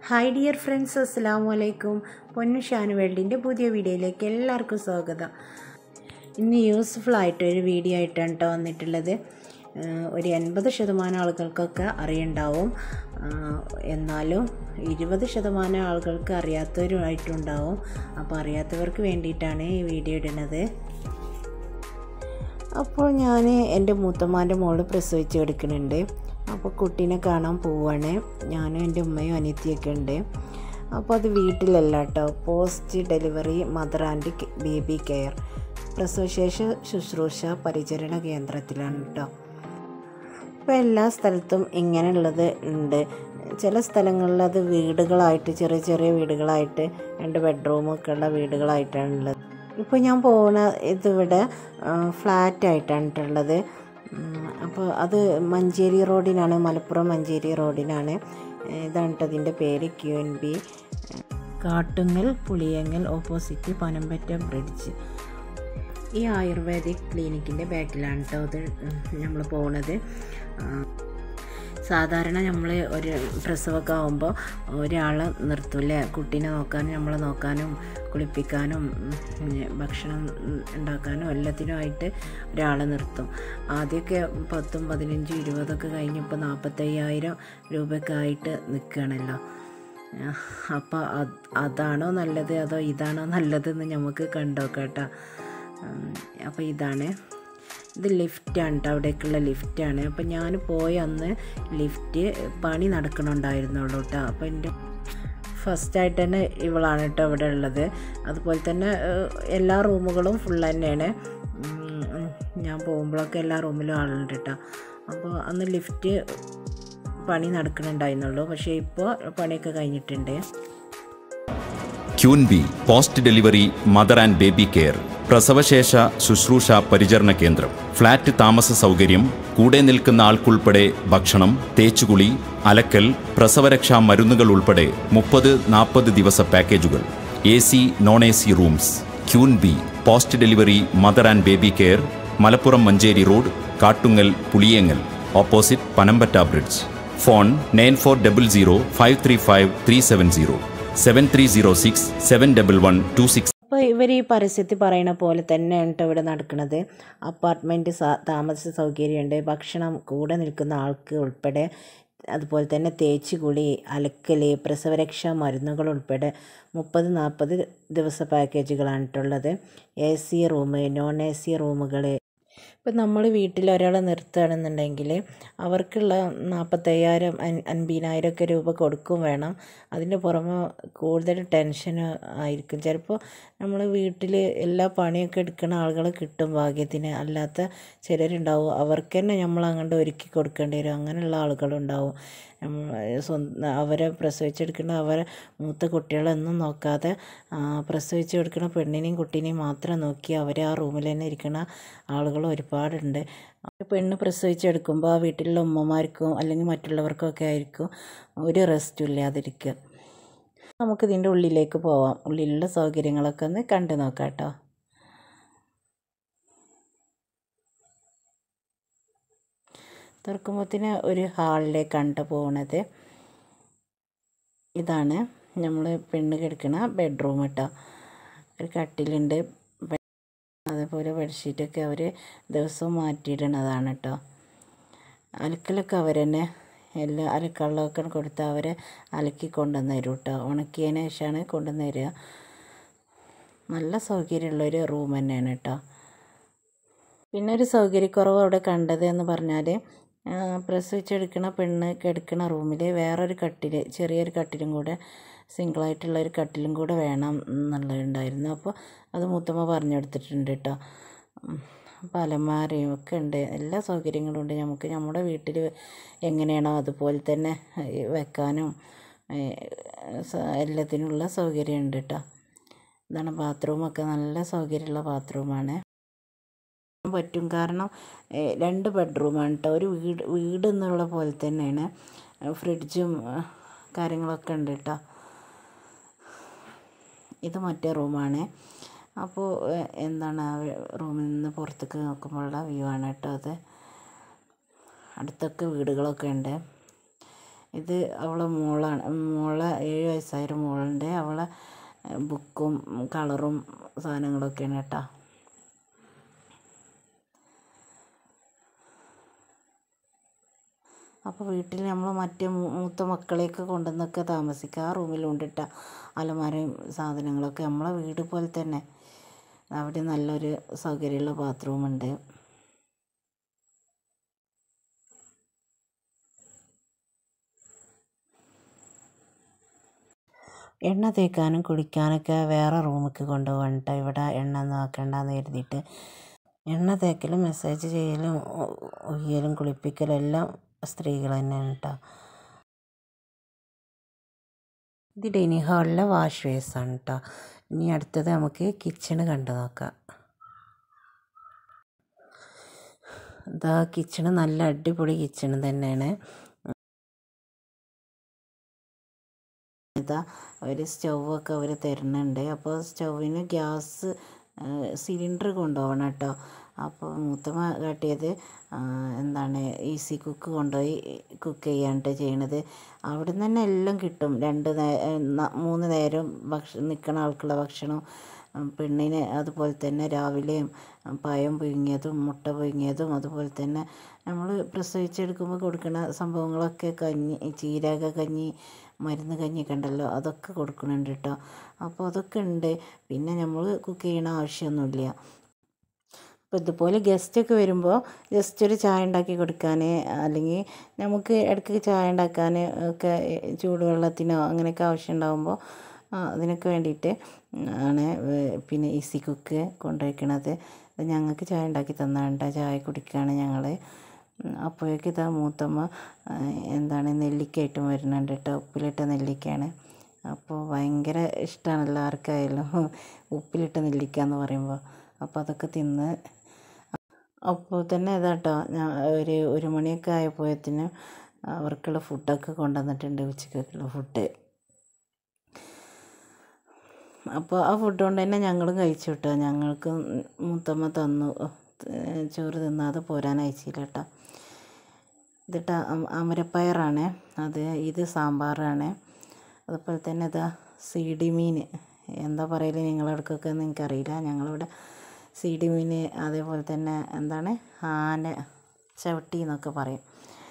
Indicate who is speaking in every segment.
Speaker 1: Hi dear friends അസ്സാം വലൈക്കും പൊന്നു ഷാനു വേൾഡിൻ്റെ പുതിയ വീഡിയോയിലേക്ക് എല്ലാവർക്കും സ്വാഗതം ഇന്ന് യൂസ്ഫുൾ ആയിട്ടൊരു വീഡിയോ ആയിട്ടാണ് കേട്ടോ വന്നിട്ടുള്ളത് ആഹ് ഒരു എൺപത് ശതമാനം ആളുകൾക്കൊക്കെ അറിയുണ്ടാവും ആഹ് എന്നാലും ഇരുപത് ശതമാനം ആളുകൾക്ക് അറിയാത്തവരുമായിട്ടുണ്ടാവും അപ്പോൾ അറിയാത്തവർക്ക് വേണ്ടിയിട്ടാണ് ഈ വീഡിയോ ഇടുന്നത് അപ്പോൾ ഞാൻ എൻ്റെ മൂത്തമ്മാൻ്റെ മോള് പ്രസവിച്ച് കിടക്കുന്നുണ്ട് അപ്പോൾ കുട്ടീനെ കാണാൻ പോവാണ് ഞാനും എൻ്റെ ഉമ്മയും അനിയത്തിയൊക്കെ ഉണ്ട് അപ്പോൾ അത് വീട്ടിലല്ല കേട്ടോ post delivery mother and baby care പ്രസവശേഷ ശുശ്രൂഷ പരിചരണ കേന്ദ്രത്തിലാണ് കേട്ടോ ഇപ്പോൾ എല്ലാ സ്ഥലത്തും ഇങ്ങനെയുള്ളത് ഉണ്ട് ചില സ്ഥലങ്ങളിൽ അത് വീടുകളായിട്ട് ചെറിയ ചെറിയ വീടുകളായിട്ട് രണ്ട് ബെഡ്റൂമൊക്കെ ഉള്ള വീടുകളായിട്ടാണുള്ളത് ഇപ്പോൾ ഞാൻ പോകുന്ന ഇതിവിടെ ഫ്ലാറ്റ് ആയിട്ടാണ് ഉള്ളത് അപ്പോൾ അത് മഞ്ചേരി റോഡിനാണ് മലപ്പുറം മഞ്ചേരി റോഡിനാണ് ഇതാണ് ട്ടോ ഇതിൻ്റെ പേര് Q N B Kattungal Puliyangal opposite Panampatta bridge ഈ ആയുർവേദിക് ക്ലിനിക്കിൻ്റെ ബാക്കിലാണ് കേട്ടോ ഇത് നമ്മൾ പോകുന്നത് സാധാരണ നമ്മൾ ഒരു പ്രസവമൊക്കെ ആകുമ്പോൾ ഒരാളെ നിർത്തൂല്ലേ കുട്ടീനെ നോക്കാനും നമ്മളെ നോക്കാനും കുളിപ്പിക്കാനും ഉം, ഭക്ഷണം ഉണ്ടാക്കാനും എല്ലാത്തിനുമായിട്ട് ഒരാളെ നിർത്തും ആദ്യമൊക്കെ പത്തും പതിനഞ്ചും ഇരുപതൊക്കെ കഴിഞ്ഞപ്പോൾ നാൽപ്പത്തയ്യായിരം രൂപയൊക്കെ ആയിട്ട് നിൽക്കുകയാണല്ലോ അപ്പോൾ അത് അതാണോ നല്ലത് അതോ ഇതാണോ നല്ലതെന്ന് നമുക്ക് കണ്ടോക്കാം കേട്ടോ അപ്പോൾ ഇതാണ് ഇത് ലിഫ്റ്റാണ് കേട്ടോ അവിടേക്കുള്ള ലിഫ്റ്റാണ് അപ്പോൾ ഞാൻ പോയ അന്ന് ലിഫ്റ്റ് പണി നടക്കണുണ്ടായിരുന്നുള്ളൂ കേട്ടോ അപ്പോൾ എൻ്റെ ഫസ്റ്റായിട്ട് തന്നെ ഇവളാണ് കേട്ടോ ഇവിടെ ഉള്ളത് അതുപോലെ തന്നെ ഏഹ്, എല്ലാ റൂമുകളും ഫുൾ തന്നെയാണ് ഉം, ഞാൻ പോകുമ്പോഴൊക്കെ എല്ലാ റൂമിലും ആളുണ്ട് കേട്ടോ അപ്പോൾ അന്ന് ലിഫ്റ്റ് പണി നടക്കണുണ്ടായിരുന്നുള്ളൂ പക്ഷേ ഇപ്പോൾ പണിയൊക്കെ കഴിഞ്ഞിട്ടുണ്ട്
Speaker 2: Queen B post delivery mother and baby care പ്രസവശേഷ ശുശ്രൂഷ പരിചരണ കേന്ദ്രം ഫ്ലാറ്റ് താമസ സൗകര്യം കൂടെ നിൽക്കുന്ന ആൾക്കുൾപ്പെടെ ഭക്ഷണം തേച്ചുകുളി അലക്കൽ പ്രസവരക്ഷാ മരുന്നുകൾ ഉൾപ്പെടെ മുപ്പത് നാൽപ്പത് ദിവസ പാക്കേജുകൾ A C non A C rooms Queen B post delivery mother and baby care Malappuram Manjeri road Kattungal Puliyangal opposite Panampatta bridge phone nine four double zero five three five three seven zero seven three zero six seven double one two six
Speaker 1: അപ്പോൾ ഇവർ ഈ പരസ്യത്തിൽ പറയുന്ന പോലെ തന്നെയാണ് കേട്ടോ ഇവിടെ നടക്കുന്നത് അപ്പാർട്ട്മെൻറ്റ് താമസ സൗകര്യമുണ്ട് ഭക്ഷണം കൂടെ നിൽക്കുന്ന ആൾക്ക് ഉൾപ്പെടെ അതുപോലെ തന്നെ തേച്ച് കുളി അലക്കൽ പ്രസവരക്ഷാ മരുന്നുകൾ ഉൾപ്പെടെ മുപ്പത് നാൽപ്പത് ദിവസ പാക്കേജുകളാണ് കേട്ടുള്ളത് A C room non A C റൂമുകൾ ഇപ്പം നമ്മൾ വീട്ടിൽ ഒരാളെ നിർത്തുകയാണെന്നുണ്ടെങ്കിൽ അവർക്കുള്ള നാൽപ്പത്തയ്യായിരം അൻപതിനായിരം ഒക്കെ രൂപ കൊടുക്കും വേണം അതിൻ്റെ പുറമെ കൂടുതൽ ടെൻഷൻ ആയിരിക്കും ചിലപ്പോൾ നമ്മൾ വീട്ടിൽ എല്ലാ പണിയൊക്കെ എടുക്കുന്ന ആളുകളെ കിട്ടും ഭാഗ്യത്തിന് അല്ലാത്ത ചിലരുണ്ടാവും അവർക്ക് തന്നെ നമ്മൾ അങ്ങോട്ട് ഒരുക്കി കൊടുക്കേണ്ടി വരും അങ്ങനെയുള്ള ആളുകളുണ്ടാവും സ്വന്തം അവരെ പ്രസവിച്ചെടുക്കുന്ന അവരെ മൂത്ത കുട്ടികളൊന്നും നോക്കാതെ ആ, പ്രസവിച്ച് കൊടുക്കുന്ന പെണ്ണിനെയും കുട്ടീനെയും മാത്രം നോക്കി അവരെ ആ റൂമിൽ തന്നെ ഇരിക്കുന്ന ആളുകൾ ഒരുപാടുണ്ട് ഒരു പെണ്ണ് പ്രസവിച്ചെടുക്കുമ്പോൾ ആ വീട്ടിലുള്ള ഉമ്മമാർക്കും അല്ലെങ്കിൽ മറ്റുള്ളവർക്കും ഒക്കെ ആയിരിക്കും ഒരു റെസ്റ്റും ഇല്ലാതിരിക്കുക നമുക്ക് ഇതിൻ്റെ ഉള്ളിലേക്ക് പോവാം ഉള്ളിലുള്ള സൗകര്യങ്ങളൊക്കെ ഒന്ന് കണ്ടു നോക്കാം കേട്ടോ തുറക്കുമ്പോഴത്തേന് ഒരു ഹാളിലേക്കാണ് ട്ടോ പോണത് ഇതാണ് നമ്മൾ പെണ്ണ് കിടക്കണ ബെഡ്റൂം കേട്ടോ ഒരു കട്ടിലുണ്ട് ബെ- അതേപോലെ ബെഡ്ഷീറ്റൊക്കെ അവർ ദിവസവും മാറ്റിയിടണതാണ് കേട്ടോ അലക്കലൊക്കെ അവർ തന്നെ എല്ലാ അലക്കള്ളമൊക്കെ കൊടുത്ത് അവരെ അലക്കി കൊണ്ടുവന്ന് തരും കേട്ടോ ഉണക്കിയതിന് ശേഷമാണ് കൊണ്ടുവന്ന് തരിക നല്ല സൗകര്യമുള്ളൊരു റൂം തന്നെയാണ് കേട്ടോ പിന്നെ ഒരു സൗകര്യക്കുറവ് അവിടെ കണ്ടത് എന്ന് പറഞ്ഞാൽ പ്രസവിച്ചെടുക്കണ പെണ്ണ് കിടക്കണ റൂമിൽ വേറൊരു കട്ടിൽ ചെറിയൊരു കട്ടിലും കൂടെ സിംഗിളായിട്ടുള്ള ഒരു കട്ടിലും കൂടെ വേണം എന്നുള്ളതുണ്ടായിരുന്നു അപ്പോൾ അത് മൂത്തമ്മ പറഞ്ഞു കൊടുത്തിട്ടുണ്ട് കേട്ടോ ഉം. അപ്പോൾ അലമാരയും ഒക്കെ ഉണ്ട് എല്ലാ സൗകര്യങ്ങളും ഉണ്ട് നമുക്ക് നമ്മുടെ വീട്ടിൽ എങ്ങനെയാണോ അതുപോലെ തന്നെ ഏ, വെക്കാനും ഏ, സ- എല്ലാത്തിനുള്ള സൗകര്യമുണ്ട് കേട്ടോ ഇതാണ് ബാത്റൂമൊക്കെ നല്ല സൗകര്യമുള്ള ബാത്റൂമാണ് പറ്റും കാരണം ഏ, രണ്ട് ബെഡ്റൂമാണ് കേട്ടോ ഒരു വീട് വീട് എന്നുള്ള പോലെ തന്നെയാണ് ഫ്രിഡ്ജും ആ, കാര്യങ്ങളൊക്കെ ഉണ്ട് കേട്ടോ ഇത് മറ്റേ റൂമാണ് അപ്പോൾ ഏ, എന്താണ് ആ റൂമിൽ നിന്ന് പുറത്തേക്ക് നോക്കുമ്പോഴുള്ള വ്യൂ ആണ് കേട്ടോ അത് അടുത്തൊക്കെ വീടുകളൊക്കെ ഉണ്ട് ഇത് അവളെ മോളാണ് മോളെ ഏഴ് വയസ്സായൊരു മോളുണ്ട് അവളെ ബുക്കും കളറും സാധനങ്ങളൊക്കെയാണ് കേട്ടോ അപ്പോൾ വീട്ടിൽ നമ്മൾ മറ്റേ മൂ- മൂത്ത മക്കളെയൊക്കെ കൊണ്ടുവന്നൊക്കെ താമസിക്കുക ആ റൂമിലുണ്ടിട്ട അലമാരയും സാധനങ്ങളൊക്കെ നമ്മളെ വീട് പോലെ തന്നെ അവിടെ നല്ലൊരു സൗകര്യമുള്ള ബാത്റൂമുണ്ട് എണ്ണ തേക്കാനും കുളിക്കാനൊക്കെ വേറെ റൂമിലേക്ക് കൊണ്ടുപോകണ്ട ഇവിടെ എണ്ണ ഒന്നും ആക്കണ്ടെന്ന് കരുതിയിട്ട് എണ്ണ തേക്കലും മെസ്സേജ് ചെയ്യലും ഉ- ഉയ്യലും കുളിപ്പിക്കലും എല്ലാം സ്ത്രീകൾ തന്നെയാണ് കേട്ടോ ഇത് ഡൈനിങ് ഹാളിലെ വാഷ് ബേസാണ് കേട്ടോ ഇനി അടുത്തത് നമുക്ക് കിച്ചണ് കണ്ടു നോക്കാം ഇതാ കിച്ചണ് നല്ല അടിപൊളി കിച്ചണ് തന്നെയാണ് ഇതാ ഒരു സ്റ്റൗവൊക്കെ അവർ തരുന്നുണ്ട് അപ്പോൾ സ്റ്റൗവിന് ഗ്യാസ് സിലിണ്ടർ കൊണ്ടുപോകണം കേട്ടോ അപ്പോൾ മൂത്തമ്മ കാട്ടിയത് ആ, എന്താണ് ഈസി കുക്ക് കൊണ്ടുപോയി കുക്ക് ചെയ്യാണ്ട് ചെയ്യണത് അവിടെ നിന്ന് തന്നെ എല്ലാം കിട്ടും രണ്ട് നേ ന- മൂന്ന് നേരം ഭക്ഷണം നിൽക്കുന്ന ആൾക്കുള്ള ഭക്ഷണം ഉം, പെണ്ണിന് അതുപോലെ തന്നെ രാവിലെയും ഉം, പഴം പുഴുങ്ങിയതും മുട്ട പുഴുങ്ങിയതും അതുപോലെ തന്നെ നമ്മൾ പ്രസവിച്ചെടുക്കുമ്പോൾ കൊടുക്കുന്ന സംഭവങ്ങളൊക്കെ കഞ്ഞി ചീരക കഞ്ഞി മരുന്ന് കഞ്ഞിയൊക്കെ ഉണ്ടല്ലോ അതൊക്കെ കൊടുക്കുന്നുണ്ട് കേട്ടോ അപ്പോൾ അതൊക്കെ ഉണ്ട് പിന്നെ നമ്മൾ കുക്ക് ചെയ്യണ ആവശ്യമൊന്നുമില്ല അപ്പോൾ ഇതുപോലെ ഗസ്റ്റൊക്കെ വരുമ്പോൾ ജസ്റ്റ് ഒരു ചായ ഉണ്ടാക്കി കൊടുക്കാൻ അല്ലെങ്കിൽ നമുക്ക് ഇടയ്ക്ക് ചായ ഉണ്ടാക്കാൻ ഒക്കെ ചൂടുവെള്ളത്തിനോ അങ്ങനെയൊക്കെ ആവശ്യം ഉണ്ടാകുമ്പോൾ അതിനൊക്കെ വേണ്ടിയിട്ട് ആണ് വേ- പിന്നെ ഈസി കുക്ക് കൊണ്ടുവയ്ക്കണത് അത് ഞങ്ങൾക്ക് ചായ ഉണ്ടാക്കി തന്നാണ്ട ചായ കുടിക്കുകയാണ് ഞങ്ങൾ അപ്പോഴേക്ക് ഇതാ മൂത്തമ്മ ആ, എന്താണ് നെല്ലിക്കയായിട്ടും വരുന്നുണ്ട് കേട്ടോ ഉപ്പിലിട്ട നെല്ലിക്കയാണ് അപ്പോൾ ഭയങ്കര ഇഷ്ടമാണ് എല്ലാവർക്കായാലും ഉപ്പിലിട്ട നെല്ലിക്ക എന്ന് പറയുമ്പോൾ അപ്പോൾ അതൊക്കെ തിന്ന് അപ്പോൾ തന്നെ ഇതാട്ടോ ഞാൻ ഒരു ഒരു മണിയൊക്കെ ആയപ്പോഴത്തേനും അവർക്കുള്ള ഫുഡൊക്കെ കൊണ്ടുവന്നിട്ടുണ്ട് ഉച്ചക്കൊക്കെയുള്ള ഫുഡ് അപ്പോൾ ആ ഫുഡ് കൊണ്ട് തന്നെ ഞങ്ങളും കഴിച്ചു കേട്ടോ ഞങ്ങൾക്ക് മൂത്തമ്മ തന്നു ഏഹ് ചോറ് തിന്നാതെ പോരാൻ അയച്ചില്ല കേട്ടോ ഇതിട്ട് അമരപ്പയറാണ് അത് ഇത് സാമ്പാറാണ് അതുപോലെ തന്നെ ഇതാ സീഡി മീൻ എന്താ പറയല് നിങ്ങളവിടക്കൊക്കെ എനിക്കറിയില്ല ഞങ്ങളിവിടെ സീഡി മീൻ അതേപോലെ തന്നെ എന്താണ് ആന ചവിട്ടി എന്നൊക്കെ പറയും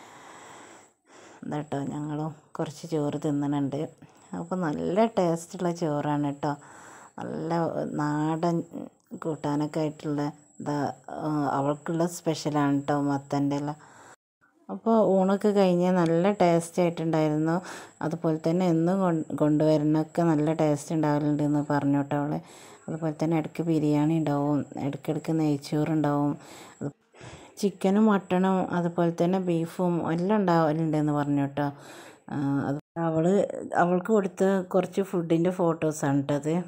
Speaker 1: എന്താട്ടോ ഞങ്ങളും കുറച്ച് ചോറ് തിന്നണുണ്ട് അപ്പോൾ നല്ല ടേസ്റ്റുള്ള ചോറാണ് കേട്ടോ നല്ല നാടൻ കൂട്ടാനൊക്കെ ആയിട്ടുള്ള ഇതാ ആ, അവൾക്കുള്ള സ്പെഷ്യലാണ് കേട്ടോ മത്തൻ്റെ എല്ലാം അപ്പോൾ ഊണൊക്കെ കഴിഞ്ഞ് നല്ല ടേസ്റ്റ് ആയിട്ടുണ്ടായിരുന്നു അതുപോലെ തന്നെ എന്നും കൊണ്ട് കൊണ്ടുവരുന്നൊക്കെ നല്ല ടേസ്റ്റ് ഉണ്ടാവലുണ്ട് എന്ന് പറഞ്ഞു കേട്ടോ അവൾ അതുപോലെ തന്നെ ഇടയ്ക്ക് ബിരിയാണി ഉണ്ടാവും ഇടയ്ക്കിടയ്ക്ക് നെയ്ച്ചോറുണ്ടാവും അത് ചിക്കനും മട്ടണും അതുപോലെ തന്നെ ബീഫും എല്ലാം ഉണ്ടാവലുണ്ടെന്ന് പറഞ്ഞു കേട്ടോ ആ, അത് അവൾ അവൾക്ക് കൊടുത്ത കുറച്ച് ഫുഡിൻ്റെ ഫോട്ടോസാണ് കേട്ടോ അത്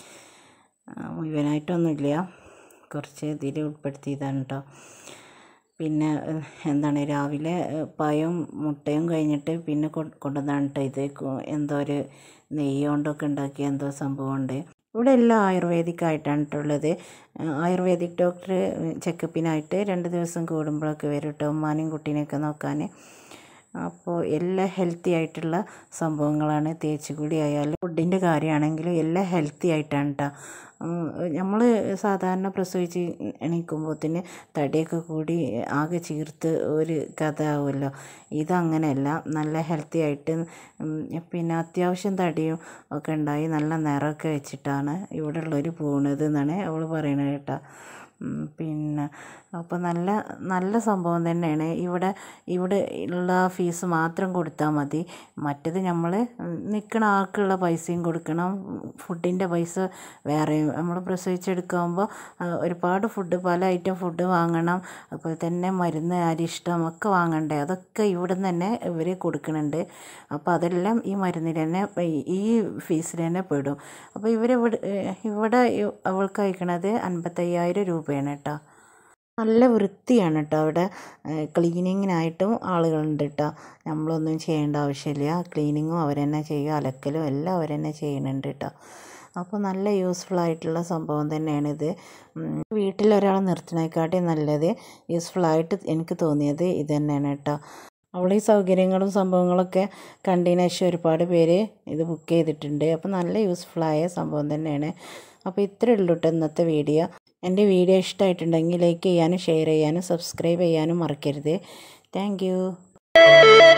Speaker 1: ആ, മുഴുവനായിട്ടൊന്നുമില്ല കുറച്ച് ഇതിൽ ഉൾപ്പെടുത്തിയതാണ് കേട്ടോ പിന്നെ ഏഹ്, എന്താണ് രാവിലെ ഏഹ്, പഴവും മുട്ടയും കഴിഞ്ഞിട്ട് പിന്നെ കൊ കൊണ്ടുവന്നാണ് കേട്ടോ ഇത് കൊ- എന്തോ ഒരു നെയ്യ് കൊണ്ടൊക്കെ ഉണ്ടാക്കിയ എന്തോ സംഭവമുണ്ട് ഇവിടെ എല്ലാം ആയുർവേദിക് ആയിട്ടാണ് കേട്ടോ ഉള്ളത് ഏഹ്, ആയുർവേദിക് ഡോക്ടർ ചെക്കപ്പിനായിട്ട് രണ്ട് ദിവസം കൂടുമ്പോഴൊക്കെ വരും കേട്ടോ ഉമ്മാനെയും കുട്ടീനെയൊക്കെ നോക്കാൻ അപ്പോൾ എല്ലാം ഹെൽത്തി ആയിട്ടുള്ള സംഭവങ്ങളാണ് തേച്ചുകൂടി ആയാലും ഫുഡിൻ്റെ കാര്യമാണെങ്കിലും എല്ലാം ഹെൽത്തി ആയിട്ടാണ് കേട്ടോ നമ്മൾ സാധാരണ പ്രസവിച്ച് എണീക്കുമ്പോഴത്തേന് തടിയൊക്കെ കൂടി ആകെ ചീർത്ത് ഒരു കഥ ആവുമല്ലോ ഇതങ്ങനെയല്ല നല്ല ഹെൽത്തി ആയിട്ട് ഉം, പിന്നെ അത്യാവശ്യം തടിയും ഒക്കെ ഉണ്ടായി നല്ല നിറമൊക്കെ വെച്ചിട്ടാണ് ഇവിടെ ഉള്ളവർ പോണത് എന്നാണ് അവൾ പറയണത് കേട്ടോ ഉം, പിന്നെ അപ്പോൾ നല്ല നല്ല സംഭവം തന്നെയാണ് ഇവിടെ ഇവിടെ ഉള്ള ഫീസ് മാത്രം കൊടുത്താൽ മതി മറ്റത് നമ്മൾ നിൽക്കണ ആൾക്കുള്ള പൈസയും കൊടുക്കണം ഫുഡിൻ്റെ പൈസ വേറെയും നമ്മൾ പ്രസവിച്ചെടുക്കുമ്പോൾ ഒരുപാട് ഫുഡ് പല ഐറ്റം ഫുഡ് വാങ്ങണം അതുപോലെ തന്നെ മരുന്ന് അരിഷ്ടം ഒക്കെ വാങ്ങണ്ടേ അതൊക്കെ ഇവിടെ നിന്ന് തന്നെ ഇവർ കൊടുക്കുന്നുണ്ട് അപ്പോൾ അതെല്ലാം ഈ മരുന്നിൽ തന്നെ ഈ- ഈ ഫീസിൽ തന്നെ പെടും അപ്പോൾ ഇവർ ഇവിടെ ഇവിടെ അവൾക്ക് അയക്കണത് അൻപത്തയ്യായിരം രൂപയാണ് കേട്ടോ നല്ല വൃത്തിയാണ് കേട്ടോ അവിടെ ക്ലീനിങ്ങിനായിട്ടും ആളുകളുണ്ട് കേട്ടോ നമ്മളൊന്നും ചെയ്യേണ്ട ആവശ്യമില്ല ക്ലീനിങ്ങും അവർ തന്നെ ചെയ്യും അലക്കലും എല്ലാം അവർ തന്നെ ചെയ്യുന്നുണ്ട് കേട്ടോ അപ്പോൾ നല്ല യൂസ്ഫുൾ ആയിട്ടുള്ള സംഭവം തന്നെയാണിത് ഉം, വീട്ടിൽ ഒരാളെ നിർത്തുന്നതിനെക്കാട്ടി നല്ലത് യൂസ്ഫുൾ ആയിട്ട് എനിക്ക് തോന്നിയത് ഇത് തന്നെയാണ് കേട്ടോ അവിടെ ഈ സൗകര്യങ്ങളും സംഭവങ്ങളൊക്കെ കണ്ടതിന് ശേഷം ഒരുപാട് പേര് ഇത് ബുക്ക് ചെയ്തിട്ടുണ്ട് അപ്പോൾ നല്ല യൂസ്ഫുള്ളായ സംഭവം തന്നെയാണ് അപ്പോൾ ഇത്രയേ ഉള്ളൂ കേട്ടോ ഇന്നത്തെ വീഡിയോ എൻ്റെ വീഡിയോ ഇഷ്ടമായിട്ടുണ്ടെങ്കിൽ ലൈക്ക് ചെയ്യാനും ഷെയർ ചെയ്യാനും സബ്സ്ക്രൈബ് ചെയ്യാനും മറക്കരുത് താങ്ക്